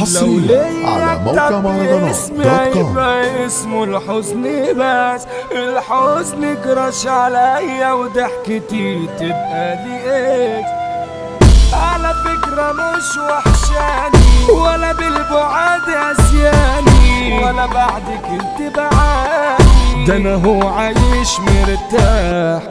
حصريا على موقع مهرجانات اسمي دوت كوم هيبقى اسمه الحزن بس الحزن كراش عليا وضحكتي تبقى لي ايه على فكرة مش وحشاني ولا بالبعاد اسياني ولا بعدك انت بعاني ده انا هو عايش مرتاح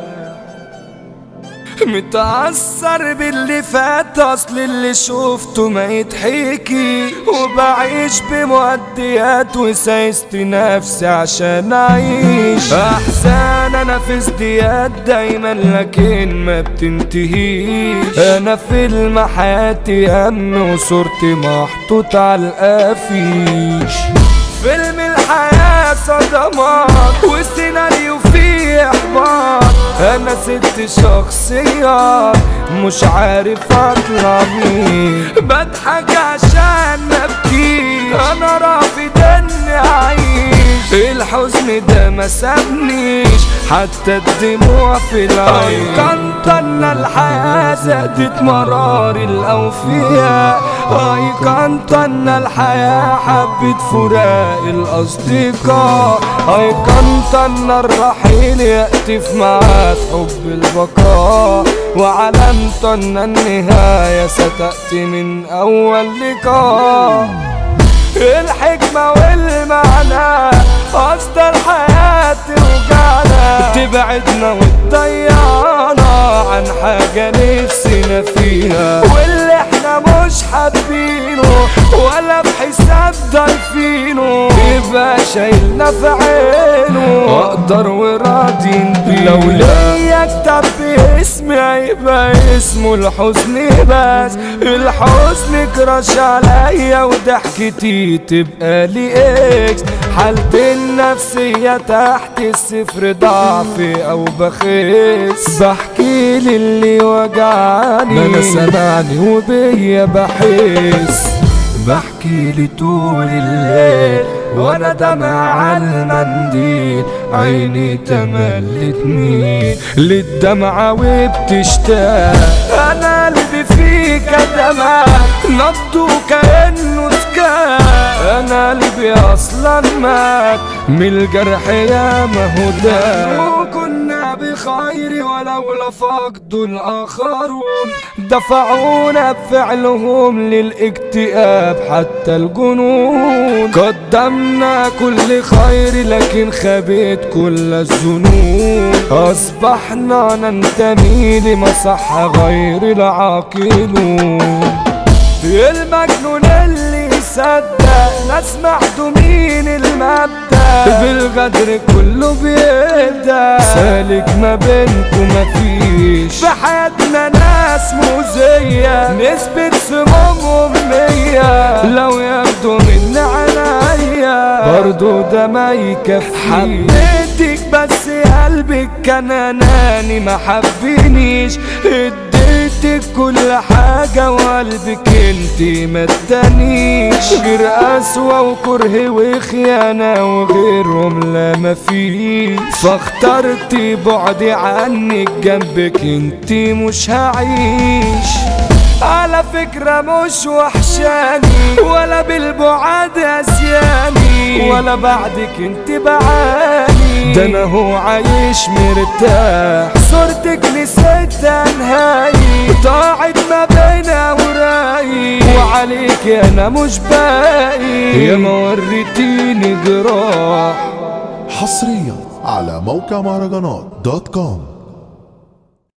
متأثر باللي فات أصل اللي شفته ما يتحكي وبعيش بمؤديات وسايست نفسي عشان أعيش أحزان أنا في ازدياد دايما لكن ما بتنتهيش أنا فيلم حياتي هم وصورتي محطوط على القفيش فيلم الحياة صدمات والسيناريو فيه إحباط أنا ست شخصيات مش عارف أطلع مين بضحك عشان نبكي أنا رافض إني أعيش الحزن ده ما سابنيش حتى الدموع في العين كنت أن الحياة زادت مرار الأوفياء أيقنت أن الحياة حبت فراق الأصدقاء أيقنت أن الرحيل يأتي في ميعاد حب البقاء وعلمت أن النهاية ستأتي من أول لقاء الحكمة والمعنى قصد الحياة توجعنا تبعدنا وتضيعنا عن حاجة نفسنا فيها واللي احنا مش حابينه ولا بحساب ضايفينه يبقى شايلنا في عينه اقدر وراضين بيه لو ليا كتاب باسمي هيبقى اسمه الحزن بس الحزن كراش عليا وضحكتي تبقى لي اكس حالتي النفسية تحت الصفر ضعف او بخس بحكي للي وجعني ما انا سامعني وبيا بحس بحكي لي طول الليل وانا دمع على المنديل عيني تملت مين للدمعة وبتشتاق انا قلبي فيك دمع نبضه كأنه سكان انا قلبي اصلا مات من الجرح يا ما هو ده وكنا بخير ولولا فقد الاخرون دفعونا بفعلهم للاكتئاب حتى الجنون قدمنا كل خير لكن خبيت كل الذنوب اصبحنا ننتمي لمصح غير العاقلون المجنون اللي يصدق ناس محدومين المبدأ بالغدر كله بيبدأ سالك ما بينكم مفيش في حياتنا ناس مؤذية نسبة سمومهم مية لو ياخدوا من عنايا برضو ده ما يكفيش حبيتك بس قلبك كان اناني ما حبنيش اديتك كل حاجة وقلبك انتي ما ادانيش غير قسوة وكره وخيانة وغيرهم لا مفيش فاخترتي بعدي عنك جنبك انتي مش هعيش على فكرة مش وحشاني ولا بالبعاد اسياني ولا بعدك انت بعاني ده انا هو عايش مرتاح صورتك نسيتها نهاية ضاعت ما بين اوراقي وعليك انا مش باقي يا ما وريتيني جراح حصريا على موقع مهرجانات دوت كوم